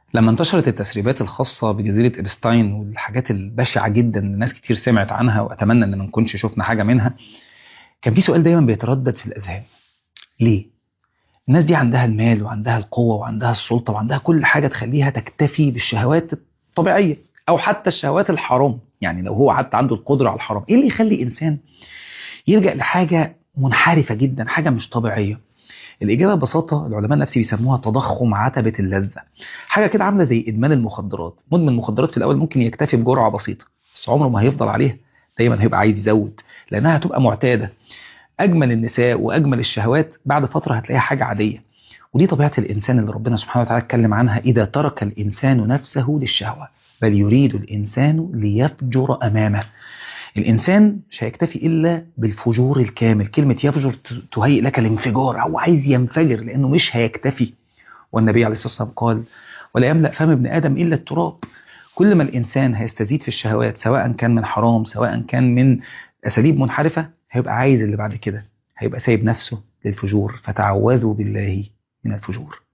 لما انتشرت التسريبات الخاصة بجزيرة إبستاين والحاجات البشعة جدا اللي ناس كتير سمعت عنها وأتمنى إن ما نكونش شفنا حاجة منها كان في سؤال دايما بيتردد في الأذهان ليه؟ الناس دي عندها المال وعندها القوة وعندها السلطة وعندها كل حاجة تخليها تكتفي بالشهوات الطبيعية أو حتى الشهوات الحرام يعني لو هو حتى عنده القدرة على الحرام إيه اللي يخلي إنسان يلجأ لحاجة منحرفة جدا حاجة مش طبيعية الإجابة ببساطة العلماء النفسي بيسموها تضخم عتبة اللذة حاجة كده عاملة زي إدمان المخدرات مدمن المخدرات في الأول ممكن يكتفي بجرعة بسيطة بس عمره ما هيفضل عليها دايما هيبقى عايز يزود لأنها هتبقى معتادة أجمل النساء وأجمل الشهوات بعد فترة هتلاقيها حاجة عادية ودي طبيعة الإنسان اللي ربنا سبحانه وتعالى اتكلم عنها إذا ترك الإنسان نفسه للشهوة بل يريد الإنسان ليفجر أمامه الإنسان مش هيكتفي إلا بالفجور الكامل كلمة يفجر تهيئ لك الانفجار هو عايز ينفجر لأنه مش هيكتفي والنبي عليه الصلاة والسلام قال ولا يملأ فم ابن آدم إلا التراب كل ما الإنسان هيستزيد في الشهوات سواء كان من حرام سواء كان من أساليب منحرفة هيبقى عايز اللي بعد كده هيبقى سايب نفسه للفجور فتعوذوا بالله من الفجور